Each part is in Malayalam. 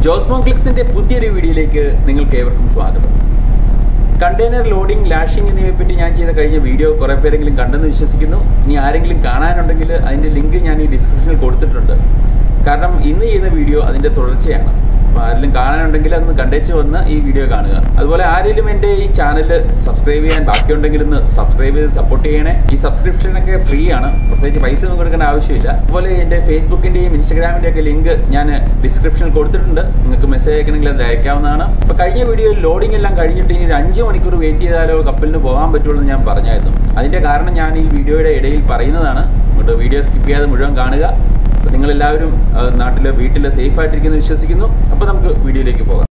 ജോസ്മോൻ ക്ലിക്സിന്റെ പുതിയൊരു വീഡിയോയിലേക്ക് നിങ്ങൾക്ക് ഏവർക്കും സ്വാഗതം കണ്ടെയ്നർ ലോഡിംഗ് ലാഷിംഗ് എന്നിവയെപ്പറ്റി ഞാൻ ചെയ്ത കഴിഞ്ഞ വീഡിയോ കുറേ പേരെങ്കിലും കണ്ടെന്ന് വിശ്വസിക്കുന്നു ഇനി ആരെങ്കിലും കാണാനുണ്ടെങ്കിൽ അതിന്റെ ലിങ്ക് ഞാൻ ഈ ഡിസ്ക്രിപ്ഷനിൽ കൊടുത്തിട്ടുണ്ട് കാരണം ഇന്ന് ചെയ്യുന്ന വീഡിയോ അതിന്റെ തുടർച്ചയാണ് അപ്പോൾ ആരെങ്കിലും കാണാനുണ്ടെങ്കിൽ അതൊന്ന് കണ്ടേച്ച് വന്ന് ഈ വീഡിയോ കാണുക അതുപോലെ ആരെങ്കിലും എൻ്റെ ഈ ചാനൽ സബ്സ്ക്രൈബ് ചെയ്യാൻ ബാക്കിയുണ്ടെങ്കിൽ ഒന്ന് സബ്സ്ക്രൈബ് ചെയ്ത് സപ്പോർട്ട് ചെയ്യണേ ഈ സബ്സ്ക്രിപ്ഷനൊക്കെ ഫ്രീ ആണ് പ്രത്യേകിച്ച് പൈസ ഒന്നും കൊടുക്കേണ്ട ആവശ്യമില്ല അതുപോലെ എൻ്റെ ഫേസ്ബുക്കിൻ്റെയും ഇൻസ്റ്റാഗ്രാമിൻ്റെ ഒക്കെ ലിങ്ക് ഞാൻ ഡിസ്ക്രിപ്ഷനിൽ കൊടുത്തിട്ടുണ്ട് നിങ്ങൾക്ക് മെസ്സേജ് അയക്കണമെങ്കിൽ അത് അയക്കാവുന്നതാണ് അപ്പോൾ കഴിഞ്ഞ വീഡിയോയിൽ ലോഡിംഗ് എല്ലാം കഴിഞ്ഞിട്ട് ഇനി ഒരു അഞ്ച് മണിക്കൂർ വെയിറ്റ് ചെയ്താലോ കപ്പലിന് പോകാൻ പറ്റുള്ളൂ എന്ന് ഞാൻ പറഞ്ഞായിരുന്നു അതിൻ്റെ കാരണം ഞാൻ ഈ വീഡിയോയുടെ ഇടയിൽ പറയുന്നതാണ് അങ്ങോട്ട് വീഡിയോ സ്കിപ്പ് ചെയ്യാതെ മുഴുവൻ കാണുക അപ്പോൾ നിങ്ങളെല്ലാവരും നാട്ടിൽ വീട്ടിൽ സേഫ് ആയിട്ടിരിക്കുന്നു വിശ്വസിക്കുന്നു അപ്പോൾ നമുക്ക് വീഡിയോയിലേക്ക് പോകാം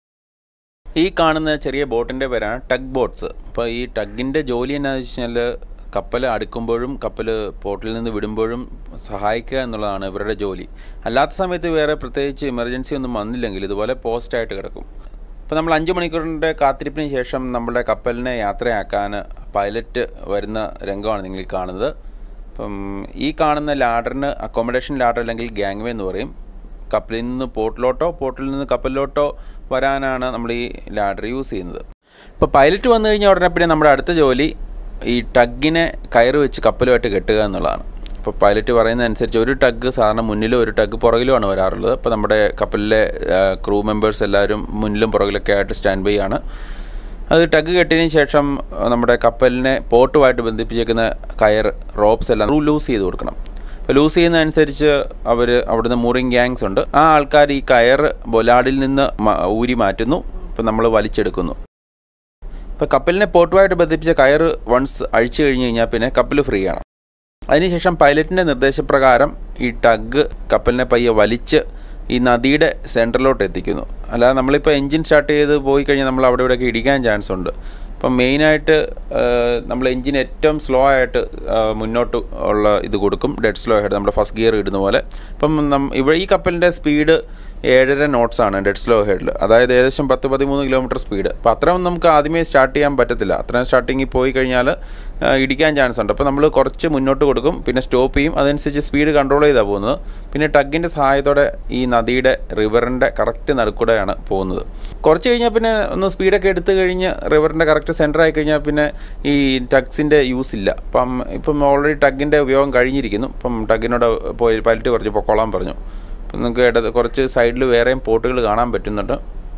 ഈ കാണുന്ന ചെറിയ ബോട്ടിൻ്റെ പേരാണ് ടഗ് ബോട്ട്സ് അപ്പോൾ ഈ ടഗിൻ്റെ ജോലി എന്നാന്ന് വെച്ച് കഴിഞ്ഞാൽ കപ്പൽ അടുക്കുമ്പോഴും കപ്പൽ പോർട്ടിൽ നിന്ന് വിടുമ്പോഴും സഹായിക്കുക എന്നുള്ളതാണ് ഇവരുടെ ജോലി അല്ലാത്ത സമയത്ത് വേറെ പ്രത്യേകിച്ച് എമർജൻസി ഒന്നും വന്നില്ലെങ്കിൽ ഇതുപോലെ പോസ്റ്റായിട്ട് കിടക്കും അപ്പോൾ നമ്മൾ അഞ്ച് മണിക്കൂറിൻ്റെ കാത്തിരിപ്പിന് ശേഷം നമ്മുടെ കപ്പലിനെ യാത്രയാക്കാൻ പൈലറ്റ് വരുന്ന രംഗമാണ് നിങ്ങൾ ഈ കാണുന്നത് അപ്പം ഈ കാണുന്ന ലാഡറിന് അക്കോമഡേഷൻ ലാഡർ അല്ലെങ്കിൽ ഗാങ്വേ എന്ന് പറയും കപ്പലിൽ നിന്ന് പോർട്ടിലോട്ടോ പോർട്ടിൽ നിന്ന് കപ്പലിലോട്ടോ വരാനാണ് നമ്മൾ ഈ ലാഡർ യൂസ് ചെയ്യുന്നത് ഇപ്പോൾ പൈലറ്റ് വന്നു കഴിഞ്ഞാൽ ഉടനെ പിന്നെ നമ്മുടെ അടുത്ത ജോലി ഈ ടഗിനെ കയറ് വെച്ച് കപ്പലുമായിട്ട് കെട്ടുക എന്നുള്ളതാണ് ഇപ്പോൾ പൈലറ്റ് പറയുന്നതനുസരിച്ച് ഒരു ടഗ് സാധാരണ മുന്നിലും ഒരു ടഗ് പുറകിലുമാണ് വരാറുള്ളത് അപ്പോൾ നമ്മുടെ കപ്പലിലെ ക്രൂ മെമ്പേഴ്സ് എല്ലാവരും മുന്നിലും പുറകിലൊക്കെ ആയിട്ട് സ്റ്റാൻഡ് ബൈ ആണ് അത് ടഗ് കെട്ടിയതിന് ശേഷം നമ്മുടെ കപ്പലിനെ പോർട്ടുമായിട്ട് ബന്ധിപ്പിച്ചേക്കുന്ന കയർ റോപ്സ് എല്ലാം ലൂസ് ചെയ്ത് കൊടുക്കണം അപ്പോൾ ലൂസ് ചെയ്യുന്നതനുസരിച്ച് അവർ അവിടുന്ന് മൂറിങ് ഗ്യാങ്സ് ഉണ്ട് ആ ആൾക്കാർ ഈ കയർ ബൊലാഡിൽ നിന്ന് ഊരി മാറ്റുന്നു ഇപ്പം നമ്മൾ വലിച്ചെടുക്കുന്നു ഇപ്പോൾ കപ്പലിനെ പോർട്ടുമായിട്ട് ബന്ധിപ്പിച്ച കയർ വൺസ് അഴിച്ചു കഴിഞ്ഞ് കഴിഞ്ഞാൽ പിന്നെ കപ്പൽ ഫ്രീ ആണ് അതിനുശേഷം പൈലറ്റിൻ്റെ നിർദ്ദേശപ്രകാരം ഈ ടഗ് കപ്പലിനെ പയ്യെ വലിച്ച് ഈ നദിയുടെ സെൻറ്ററിലോട്ട് എത്തിക്കുന്നു അല്ലാതെ നമ്മളിപ്പോൾ എൻജിൻ സ്റ്റാർട്ട് ചെയ്ത് പോയി കഴിഞ്ഞാൽ നമ്മൾ അവിടെ ഇവിടെയൊക്കെ ഇടിക്കാൻ ചാൻസ് ഉണ്ട് അപ്പം മെയിനായിട്ട് നമ്മൾ എൻജിൻ ഏറ്റവും സ്ലോ ആയിട്ട് മുന്നോട്ട് ഉള്ള ഇത് കൊടുക്കും ഡെഡ് സ്ലോ ആയിട്ട് നമ്മുടെ ഫസ്റ്റ് ഗിയർ ഇടുന്ന പോലെ അപ്പം നം ഇവിടെ ഈ കപ്പലിൻ്റെ സ്പീഡ് ഏഴര നോട്ട്സ് ആണ് ഡെഡ് സ്ലോ ഹെഡിൽ അതായത് ഏകദേശം പത്ത് പതിമൂന്ന് കിലോമീറ്റർ സ്പീഡ് അപ്പോൾ അത്രയും നമുക്ക് ആദ്യമേ സ്റ്റാർട്ട് ചെയ്യാൻ പറ്റത്തില്ല അത്രയും സ്റ്റാർട്ടിങ്ങിൽ പോയി കഴിഞ്ഞാൽ ഇടിക്കാൻ ചാൻസ് ഉണ്ട് അപ്പോൾ നമ്മൾ കുറച്ച് മുന്നോട്ട് കൊടുക്കും പിന്നെ സ്റ്റോപ്പ് ചെയ്യും അതനുസരിച്ച് സ്പീഡ് കൺട്രോൾ ചെയ്താണ് പോകുന്നത് പിന്നെ ടഗിൻ്റെ സഹായത്തോടെ ഈ നദിയുടെ റിവറിൻ്റെ കറക്റ്റ് നടുക്കൂടെയാണ് പോകുന്നത് കുറച്ച് കഴിഞ്ഞാൽ പിന്നെ ഒന്ന് സ്പീഡൊക്കെ എടുത്തു കഴിഞ്ഞ് റിവറിൻ്റെ കറക്റ്റ് സെൻറ്റർ ആയി കഴിഞ്ഞാൽ പിന്നെ ഈ ടഗ്സിൻ്റെ യൂസ് ഇല്ല അപ്പം ഇപ്പം ഓൾറെഡി ടഗിൻ്റെ ഉപയോഗം കഴിഞ്ഞിരിക്കുന്നു ഇപ്പം ടഗിനോട് പോയി പൈലറ്റ് പറഞ്ഞു പൊക്കോളാൻ പറഞ്ഞു അപ്പം നിങ്ങൾക്ക് ഇടത് കുറച്ച് സൈഡിൽ വേറെയും പോട്ടുകൾ കാണാൻ പറ്റുന്നുണ്ട്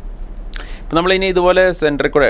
ഇപ്പം നമ്മളിനി ഇതുപോലെ സെൻറ്ററിൽ കൂടെ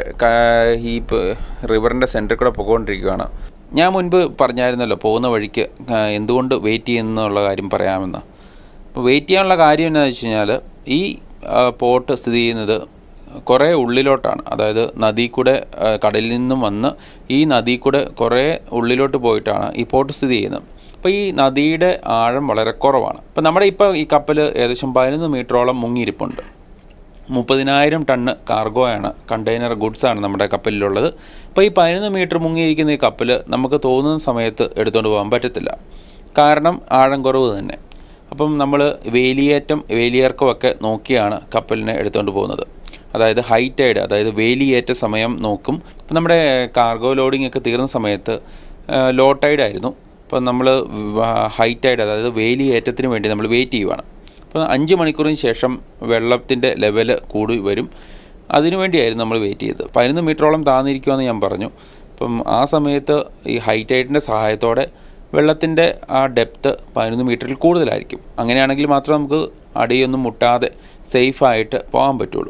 ഈ റിവറിൻ്റെ സെൻറ്ററിൽ കൂടെ പോയിക്കൊണ്ടിരിക്കുകയാണ് ഞാൻ മുൻപ് പറഞ്ഞായിരുന്നല്ലോ പോകുന്ന വഴിക്ക് എന്തുകൊണ്ട് വെയിറ്റ് ചെയ്യുന്നുള്ള കാര്യം പറയാമെന്ന് അപ്പോൾ വെയിറ്റ് ചെയ്യാനുള്ള കാര്യം എന്താണെന്ന് വെച്ച് കഴിഞ്ഞാൽ ഈ പോർട്ട് സ്ഥിതി ചെയ്യുന്നത് കുറേ ഉള്ളിലോട്ടാണ് അതായത് നദി കൂടെ കടലിൽ നിന്നും വന്ന് ഈ നദി കൂടെ കുറേ ഉള്ളിലോട്ട് പോയിട്ടാണ് ഈ പോർട്ട് സ്ഥിതി ചെയ്യുന്നത് അപ്പോൾ ഈ നദിയുടെ ആഴം വളരെ കുറവാണ് അപ്പോൾ നമ്മുടെ ഇപ്പോൾ ഈ കപ്പൽ ഏകദേശം പതിനൊന്ന് മീറ്ററോളം മുങ്ങിയിരിപ്പുണ്ട് മുപ്പതിനായിരം ടണ്ണ് കാർഗോയാണ് കണ്ടെയ്നർ ഗുഡ്സാണ് നമ്മുടെ കപ്പലിലുള്ളത് അപ്പോൾ ഈ പതിനൊന്ന് മീറ്റർ മുങ്ങിയിരിക്കുന്ന ഈ കപ്പൽ നമുക്ക് തോന്നുന്ന സമയത്ത് എടുത്തുകൊണ്ട് പോകാൻ പറ്റത്തില്ല കാരണം ആഴം കുറവ് തന്നെ അപ്പം നമ്മൾ വേലിയേറ്റം വേലിയേർക്കമൊക്കെ നോക്കിയാണ് കപ്പലിനെ എടുത്തുകൊണ്ട് പോകുന്നത് അതായത് ഹൈ ടൈഡ് അതായത് വേലിയേറ്റ സമയം നോക്കും അപ്പം നമ്മുടെ കാർഗോ ലോഡിംഗ് ഒക്കെ തീർന്ന സമയത്ത് ലോ ടൈഡ് ആയിരുന്നു അപ്പോൾ നമ്മൾ ഹൈ ടൈഡ് അതായത് വേലിയേറ്റത്തിന് വേണ്ടി നമ്മൾ വെയിറ്റ് ചെയ്യുവാണ് അപ്പോൾ അഞ്ച് മണിക്കൂറിന് ശേഷം വെള്ളത്തിൻ്റെ ലെവൽ കൂടി വരും അതിനുവേണ്ടിയായിരുന്നു നമ്മൾ വെയിറ്റ് ചെയ്തത് പതിനൊന്ന് മീറ്ററോളം താന്നിരിക്കുമെന്ന് ഞാൻ പറഞ്ഞു അപ്പം ആ സമയത്ത് ഈ ഹൈ ടൈഡിൻ്റെ സഹായത്തോടെ വെള്ളത്തിൻ്റെ ആ ഡെപ്ത്ത് പതിനൊന്ന് മീറ്ററിൽ കൂടുതലായിരിക്കും അങ്ങനെയാണെങ്കിൽ മാത്രം നമുക്ക് അടിയൊന്നും മുട്ടാതെ സേഫായിട്ട് പോകാൻ പറ്റുള്ളൂ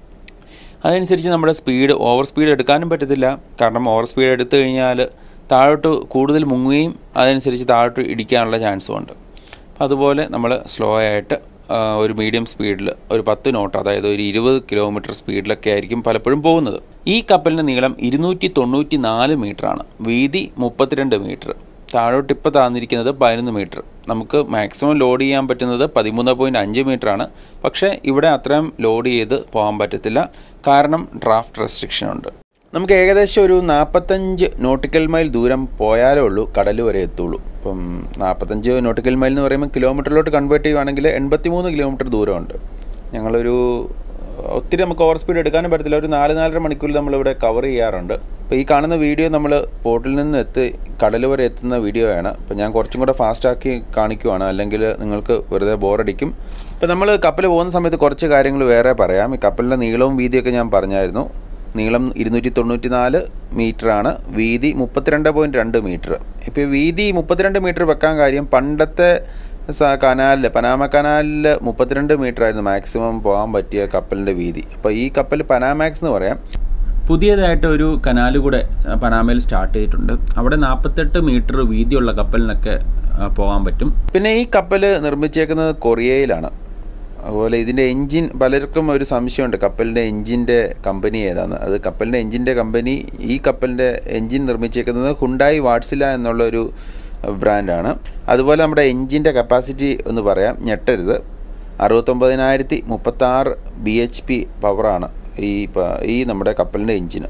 അതനുസരിച്ച് നമ്മുടെ സ്പീഡ് ഓവർ സ്പീഡ് എടുക്കാനും പറ്റത്തില്ല കാരണം ഓവർ സ്പീഡ് എടുത്തു കഴിഞ്ഞാൽ താഴോട്ട് കൂടുതൽ മുങ്ങുകയും അതനുസരിച്ച് താഴോട്ട് ഇടിക്കാനുള്ള ചാൻസും ഉണ്ട് അപ്പം അതുപോലെ നമ്മൾ സ്ലോ ആയിട്ട് ഒരു മീഡിയം സ്പീഡിൽ ഒരു പത്ത് നോട്ട് അതായത് ഒരു ഇരുപത് കിലോമീറ്റർ സ്പീഡിലൊക്കെ ആയിരിക്കും പലപ്പോഴും പോകുന്നത് ഈ കപ്പലിൻ്റെ നീളം ഇരുന്നൂറ്റി തൊണ്ണൂറ്റി നാല് മീറ്ററാണ് വീതി മുപ്പത്തിരണ്ട് മീറ്റർ താഴോട്ട് ഇപ്പോൾ താന്നിരിക്കുന്നത് പതിനൊന്ന് മീറ്റർ നമുക്ക് മാക്സിമം ലോഡ് ചെയ്യാൻ പറ്റുന്നത് പതിമൂന്ന് പോയിൻറ്റ് അഞ്ച് മീറ്ററാണ് പക്ഷേ ഇവിടെ അത്രയും ലോഡ് ചെയ്ത് പോകാൻ പറ്റത്തില്ല കാരണം ഡ്രാഫ്റ്റ് റെസ്ട്രിക്ഷൻ ഉണ്ട് നമുക്ക് ഏകദേശം ഒരു നാൽപ്പത്തഞ്ച് നോട്ടിക്കൽ മൈൽ ദൂരം പോയാലേ ഉള്ളൂ കടൽ വരെ എത്തുള്ളൂ ഇപ്പം നാൽപ്പത്തഞ്ച് നോട്ടിക്കൽ മൈൽ എന്ന് പറയുമ്പോൾ കിലോമീറ്ററിലോട്ട് കൺവേർട്ട് ചെയ്യുവാണെങ്കിൽ എൺപത്തിമൂന്ന് കിലോമീറ്റർ ദൂരമുണ്ട് ഞങ്ങളൊരു ഒത്തിരി നമുക്ക് ഓവർ സ്പീഡ് എടുക്കാനും പറ്റത്തില്ല ഒരു നാല് നാലര മണിക്കൂറിൽ നമ്മളിവിടെ കവർ ചെയ്യാറുണ്ട് അപ്പോൾ ഈ കാണുന്ന വീഡിയോ നമ്മൾ പോർട്ടിൽ നിന്ന് എത്തി കടൽ വരെ എത്തുന്ന വീഡിയോ ആണ് അപ്പോൾ ഞാൻ കുറച്ചും കൂടെ ഫാസ്റ്റാക്കി കാണിക്കുവാണ് അല്ലെങ്കിൽ നിങ്ങൾക്ക് വെറുതെ ബോറടിക്കും ഇപ്പോൾ നമ്മൾ കപ്പൽ പോകുന്ന സമയത്ത് കുറച്ച് കാര്യങ്ങൾ വേറെ പറയാം ഈ കപ്പലിൻ്റെ നീളവും വീതിയൊക്കെ ഞാൻ പറഞ്ഞായിരുന്നു നീളം ഇരുന്നൂറ്റി തൊണ്ണൂറ്റി നാല് മീറ്ററാണ് വീതി മുപ്പത്തിരണ്ട് പോയിൻറ്റ് രണ്ട് മീറ്റർ ഇപ്പോൾ ഈ വീതി മുപ്പത്തിരണ്ട് മീറ്റർ വെക്കാൻ കാര്യം പണ്ടത്തെ കനാലിൽ പനാമ കനാലിൽ മുപ്പത്തിരണ്ട് മീറ്റർ ആയിരുന്നു മാക്സിമം പോകാൻ പറ്റിയ കപ്പലിൻ്റെ വീതി അപ്പോൾ ഈ കപ്പൽ പനാമാക്സ് എന്ന് പറയാം പുതിയതായിട്ട് ഒരു കനാല് കൂടെ ആ, പനാമയിൽ സ്റ്റാർട്ട് ചെയ്തിട്ടുണ്ട് അവിടെ നാൽപ്പത്തെട്ട് മീറ്റർ വീതിയുള്ള കപ്പലിനൊക്കെ ആ, പോകാൻ പറ്റും പിന്നെ ഈ കപ്പൽ നിർമ്മിച്ചേക്കുന്നത് കൊറിയയിലാണ് അതുപോലെ ഇതിൻ്റെ എൻജിൻ പലർക്കും ഒരു സംശയമുണ്ട് കപ്പലിൻ്റെ എൻജിൻ്റെ കമ്പനി ഏതാണ് അത് കപ്പലിൻ്റെ എൻജിൻ്റെ കമ്പനി ഈ കപ്പലിൻ്റെ എൻജിൻ നിർമ്മിച്ചേക്കുന്നത് ഹുണ്ടായി വാട്സില എന്നുള്ളൊരു ബ്രാൻഡാണ് അതുപോലെ നമ്മുടെ എൻജിൻ്റെ കപ്പാസിറ്റി എന്ന് പറയാം ഞെട്ടരുത് അറുപത്തൊമ്പതിനായിരത്തി മുപ്പത്താറ് ബി എച്ച് പി പവറാണ് ഈ പ- ഈ നമ്മുടെ കപ്പലിൻ്റെ എൻജിന്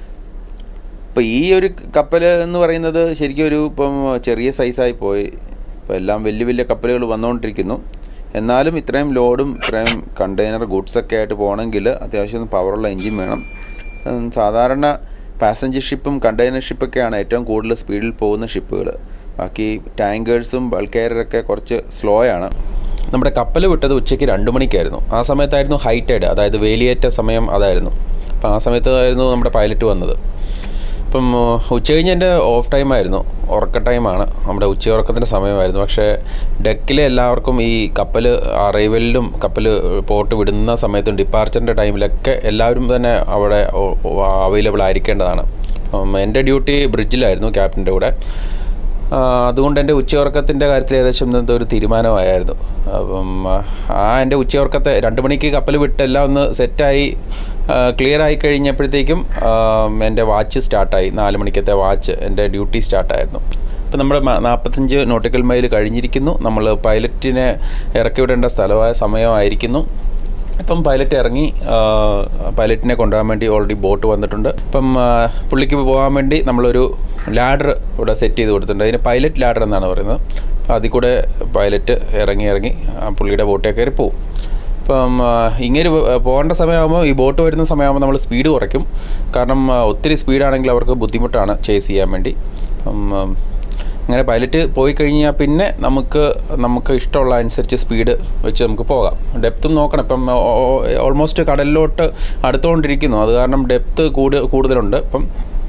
ഇപ്പോൾ ഈ ഒരു കപ്പൽ എന്ന് പറയുന്നത് ശരിക്കും ഒരു ഇപ്പം ചെറിയ സൈസായി പോയി ഇപ്പോൾ എല്ലാം വലിയ വലിയ കപ്പലുകൾ വന്നുകൊണ്ടിരിക്കുന്നു എന്നാലും ഇത്രയും ലോഡും ഇത്രയും കണ്ടെയ്നർ ഗുഡ്സൊക്കെ ആയിട്ട് പോകണമെങ്കിൽ അത്യാവശ്യം പവറുള്ള എൻജിൻ വേണം ഉം, സാധാരണ പാസഞ്ചർ ഷിപ്പും കണ്ടെയ്നർ ഷിപ്പൊക്കെയാണ് ഏറ്റവും കൂടുതൽ സ്പീഡിൽ പോകുന്ന ഷിപ്പുകൾ ബാക്കി ടാങ്കേഴ്സും ബൾക്കെയറൊക്കെ കുറച്ച് സ്ലോ ആണ് നമ്മുടെ കപ്പൽ വിട്ടത് ഉച്ചയ്ക്ക് രണ്ട് മണിക്കായിരുന്നു ആ സമയത്തായിരുന്നു ഹൈ ടൈഡ് അതായത് വേലിയേറ്റ സമയം അതായിരുന്നു അപ്പം ആ സമയത്തായിരുന്നു നമ്മുടെ പൈലറ്റ് വന്നത് ഇപ്പം ഉച്ച കഴിഞ്ഞ് എൻ്റെ ഓഫ് ടൈമായിരുന്നു ഉറക്ക ടൈമാണ് നമ്മുടെ ഉച്ചയുറക്കത്തിൻ്റെ സമയമായിരുന്നു പക്ഷേ ഡെക്കിലെ എല്ലാവർക്കും ഈ കപ്പൽ അറൈവലിലും കപ്പൽ പോർട്ട് വിടുന്ന സമയത്തും ഡിപ്പാർച്ചറിൻ്റെ ടൈമിലൊക്കെ എല്ലാവരും തന്നെ അവിടെ അവൈലബിൾ ആയിരിക്കേണ്ടതാണ് അപ്പം എൻ്റെ ഡ്യൂട്ടി ബ്രിഡ്ജിലായിരുന്നു ക്യാപ്റ്റൻ്റെ കൂടെ ആ, അതുകൊണ്ട് എൻ്റെ ഉച്ചയുറക്കത്തിൻ്റെ കാര്യത്തിൽ ഏകദേശം ഇന്നത്തെ ഒരു തീരുമാനമായിരുന്നു അപ്പം ആ, ആ എൻ്റെ ഉച്ചയുറക്കത്തെ രണ്ട് മണിക്ക് കപ്പൽ വിട്ട് എല്ലാം ഒന്ന് സെറ്റായി ക്ലിയർ ആയി കഴിഞ്ഞപ്പോഴത്തേക്കും ആ, എൻ്റെ വാച്ച് സ്റ്റാർട്ടായി നാല് മണിക്കത്തെ വാച്ച് എൻ്റെ ഡ്യൂട്ടി സ്റ്റാർട്ടായിരുന്നു ഇപ്പം നമ്മുടെ നാൽപ്പത്തഞ്ച് നോട്ടിക്കൽ മൈൽ കഴിഞ്ഞിരിക്കുന്നു നമ്മൾ പൈലറ്റിനെ ഇറക്കി വിടേണ്ട സ്ഥലമായ സമയമായിരിക്കുന്നു ഇപ്പം പൈലറ്റ് ഇറങ്ങി ആ, പൈലറ്റിനെ കൊണ്ടുപോകാൻ വേണ്ടി ഓൾറെഡി ബോട്ട് വന്നിട്ടുണ്ട് ഇപ്പം ആ, പുള്ളിക്ക് പോകാൻ വേണ്ടി നമ്മളൊരു ലാഡർ ഇവിടെ സെറ്റ് ചെയ്ത് കൊടുത്തിട്ടുണ്ട് അതിന് പൈലറ്റ് ലാഡർ എന്നാണ് പറയുന്നത് അപ്പോൾ അതിൽ കൂടെ പൈലറ്റ് ഇറങ്ങി ഇറങ്ങി ആ പുള്ളിയുടെ ബോട്ടിൽ കയറി പോകും ഇപ്പം ആ, ഇങ്ങനെ പോ- പോകേണ്ട സമയമാകുമ്പോൾ ഈ ബോട്ട് വരുന്ന സമയമാകുമ്പോൾ നമ്മൾ സ്പീഡ് കുറയ്ക്കും കാരണം ആ, ഒത്തിരി സ്പീഡാണെങ്കിൽ അവർക്ക് ബുദ്ധിമുട്ടാണ് ചേസ് ചെയ്യാൻ വേണ്ടി അപ്പം ആ, അങ്ങനെ പൈലറ്റ് പോയി കഴിഞ്ഞാൽ പിന്നെ നമുക്ക് നമുക്ക് ഇഷ്ടമുള്ള അനുസരിച്ച് സ്പീഡ് വെച്ച് നമുക്ക് പോകാം ഡെപ്തും നോക്കണം ഇപ്പം ഓൾമോസ്റ്റ് കടലിലോട്ട് അടുത്തുകൊണ്ടിരിക്കുന്നു അത് കാരണം ഡെപ്ത് കൂടു കൂടുതലുണ്ട് ഇപ്പം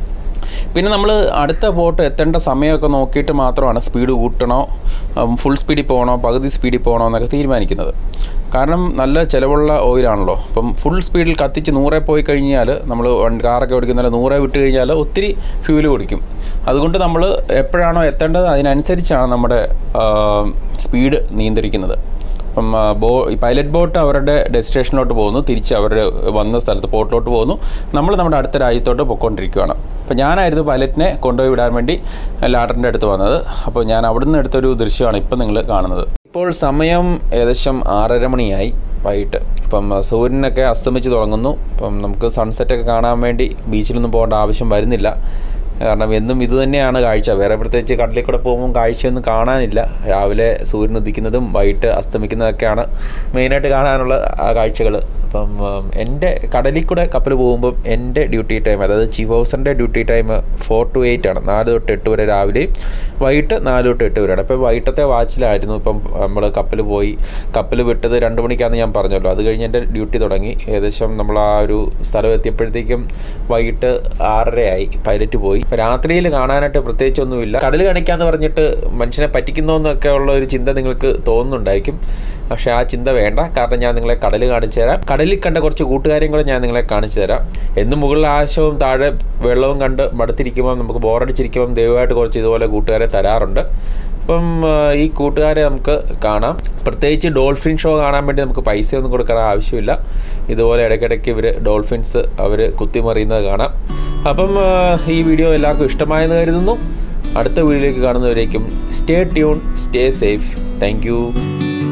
പിന്നെ നമ്മൾ അടുത്ത ബോട്ട് എത്തേണ്ട സമയമൊക്കെ നോക്കിയിട്ട് മാത്രമാണ് സ്പീഡ് കൂട്ടണോ ഫുൾ സ്പീഡിൽ പോകണോ പകുതി സ്പീഡിൽ പോകണോ എന്നൊക്കെ തീരുമാനിക്കുന്നത് കാരണം നല്ല ചിലവുള്ള ഓയിലാണല്ലോ അപ്പം ഫുൾ സ്പീഡിൽ കത്തിച്ച് നൂറെ പോയി കഴിഞ്ഞാൽ നമ്മൾ കാറൊക്കെ ഓടിക്കുന്ന നൂറെ വിട്ട് കഴിഞ്ഞാൽ ഒത്തിരി ഫ്യൂല് കുടിക്കും അതുകൊണ്ട് നമ്മൾ എപ്പോഴാണോ എത്തേണ്ടത് അതിനനുസരിച്ചാണ് നമ്മുടെ സ്പീഡ് നിയന്ത്രിക്കുന്നത് അപ്പം ആ, ബോ ഈ പൈലറ്റ് ബോട്ട് അവരുടെ ഡെസ്റ്റിനേഷനിലോട്ട് പോകുന്നു തിരിച്ച് അവരുടെ വന്ന സ്ഥലത്ത് പോർട്ടിലോട്ട് പോകുന്നു നമ്മൾ നമ്മുടെ അടുത്ത രാജ്യത്തോട്ട് പൊയ്ക്കൊണ്ടിരിക്കുകയാണ് അപ്പോൾ ഞാനായിരുന്നു പൈലറ്റിനെ കൊണ്ടുപോയി വിടാൻ വേണ്ടി ലാഡറിൻ്റെ അടുത്ത് വന്നത് അപ്പോൾ ഞാൻ അവിടുന്ന് എടുത്തൊരു ദൃശ്യമാണ് ഇപ്പം നിങ്ങൾ കാണുന്നത് ഇപ്പോൾ സമയം ഏകദേശം ആറര മണിയായി വൈകിട്ട് ഇപ്പം ആ, സൂര്യനൊക്കെ അസ്തമിച്ച് തുടങ്ങുന്നു ഇപ്പം നമുക്ക് സൺസെറ്റൊക്കെ കാണാൻ വേണ്ടി ബീച്ചിലൊന്നും പോകേണ്ട ആവശ്യം വരുന്നില്ല കാരണം എന്നും ഇത് തന്നെയാണ് കാഴ്ച വേറെ പ്രത്യേകിച്ച് കടലിൽ കൂടെ പോകുമ്പോൾ കാഴ്ചയൊന്നും കാണാനില്ല രാവിലെ സൂര്യൻ ഉദിക്കുന്നതും വൈകിട്ട് അസ്തമിക്കുന്നതൊക്കെയാണ് മെയിനായിട്ട് കാണാനുള്ള ആ കാഴ്ചകൾ അപ്പം ഉം, എൻ്റെ കടലിൽ കൂടെ കപ്പൽ പോകുമ്പം എൻ്റെ ഡ്യൂട്ടി ടൈം അതായത് ചീഫ് ഓഫീസറിൻ്റെ duty time four to eight ആണ് നാല് തൊട്ട് എട്ട് വരെ രാവിലെയും വൈകിട്ട് നാല് തൊട്ട് എട്ട് വരെയാണ് അപ്പോൾ വൈകിട്ടത്തെ വാച്ചിലായിരുന്നു ഇപ്പം നമ്മൾ കപ്പൽ പോയി കപ്പൽ വിട്ടത് രണ്ട് മണിക്കാണെന്ന് ഞാൻ പറഞ്ഞല്ലോ അത് കഴിഞ്ഞ് എൻ്റെ ഡ്യൂട്ടി തുടങ്ങി ഏകദേശം നമ്മൾ ആ ഒരു സ്ഥലം എത്തിയപ്പോഴത്തേക്കും വൈകിട്ട് ആറരയായി പൈലറ്റ് പോയി ഇപ്പം രാത്രിയിൽ കാണാനായിട്ട് പ്രത്യേകിച്ചൊന്നുമില്ല കടൽ കാണിക്കാന്ന് പറഞ്ഞിട്ട് മനുഷ്യനെ പറ്റിക്കുന്നോന്നൊക്കെ ഉള്ള ഒരു ചിന്ത നിങ്ങൾക്ക് തോന്നുന്നുണ്ടായിരിക്കും പക്ഷേ ആ ചിന്ത വേണ്ട കാരണം ഞാൻ നിങ്ങളെ കടൽ കാണിച്ചു തരാം കടലിൽ കണ്ട കുറച്ച് കൂട്ടുകാരെയും കൂടെ ഞാൻ നിങ്ങളെ കാണിച്ചു തരാം എന്നും മുകളിൽ ആശവും താഴെ വെള്ളവും കണ്ട് മടുത്തിരിക്കുമ്പോൾ നമുക്ക് ബോറടിച്ചിരിക്കുമ്പം ദയവായിട്ട് കുറച്ച് ഇതുപോലെ കൂട്ടുകാരെ തരാറുണ്ട് അപ്പം ആ, ഈ കൂട്ടുകാരെ നമുക്ക് കാണാം പ്രത്യേകിച്ച് ഡോൾഫിൻ ഷോ കാണാൻ വേണ്ടി നമുക്ക് പൈസയൊന്നും കൊടുക്കാൻ ആവശ്യമില്ല ഇതുപോലെ ഇടയ്ക്കിടയ്ക്ക് ഇവർ ഡോൾഫിൻസ് അവർ കുത്തിമറിയുന്നത് കാണാം അപ്പം ആ, ഈ വീഡിയോ എല്ലാവർക്കും ഇഷ്ടമായെന്ന് കരുതുന്നു അടുത്ത വീഡിയോയിലേക്ക് കാണുന്നവരേക്കും stay tune stay safe thank